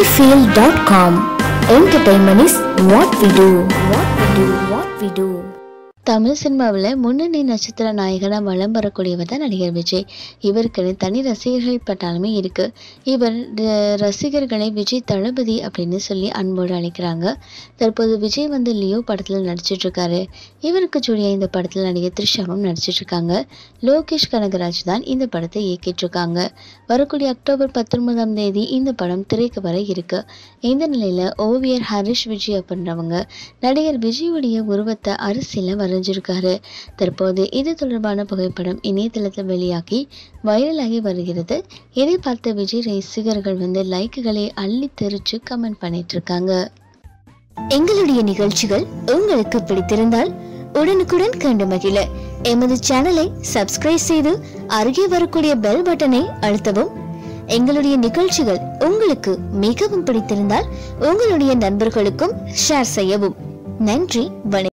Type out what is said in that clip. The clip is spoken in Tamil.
sunnyfield.com. Entertainment is what we do. What we do. What we do. Tamil சினிமாவில் முன்னணி நட்சத்திர நாயகனாக வலம் வரக்கூடியவர் தான் நடிகர் விஜய் இவருக்கு தனி ரசிகர்கள் பட்டாலுமே இருக்கு இவர் ர- ரசிகர்களை விஜய் தளபதி அப்படின்னு சொல்லி அன்போடு அழைக்கிறாங்க தற்போது விஜய் வந்து லியோ படத்தில் நடிச்சிட்டு இருக்காரு இவருக்கு ஜோடியா இந்த படத்தில் நடிகர் த்ரிஷாவும் நடிச்சிட்டு இருக்காங்க லோகேஷ் கனகராஜ் தான் இந்த படத்தை இயக்கிட்டு இருக்காங்க வரக்கூடிய அக்டோபர் பத்தொன்பதாம் தேதி இந்த படம் திரைக்கு வர இருக்கு இந்த நிலையில ஓவியர் ஹரிஷ் விஜய் அப்படின்றவங்க நடிகர் விஜயுடைய உருவத்தை அரிசியில் வரைஞ்சிருக்காரு தற்போது இது தொடர்பான புகைப்படம் இணையதளத்தில் வெளியாகி வைரலாகி வருகிறது இதை பார்த்த விஜய் ரசிகர்கள் வந்து லைக்குகளை அள்ளி தெரிச்சு கமெண்ட் பண்ணிட்டு இருக்காங்க எங்களுடைய நிகழ்ச்சிகள் உங்களுக்கு பிடித்திருந்தால் உடனுக்குடன் கண்டு மகிழ எமது சேனலை சப்ஸ்கிரைப் செய்து அருகே வரக்கூடிய பெல் பட்டனை அழுத்தவும் எங்களுடைய நிகழ்ச்சிகள் உங்களுக்கு மிகவும் பிடித்திருந்தால் உங்களுடைய நண்பர்களுக்கும் ஷேர் செய்யவும் நன்றி வணக்கம்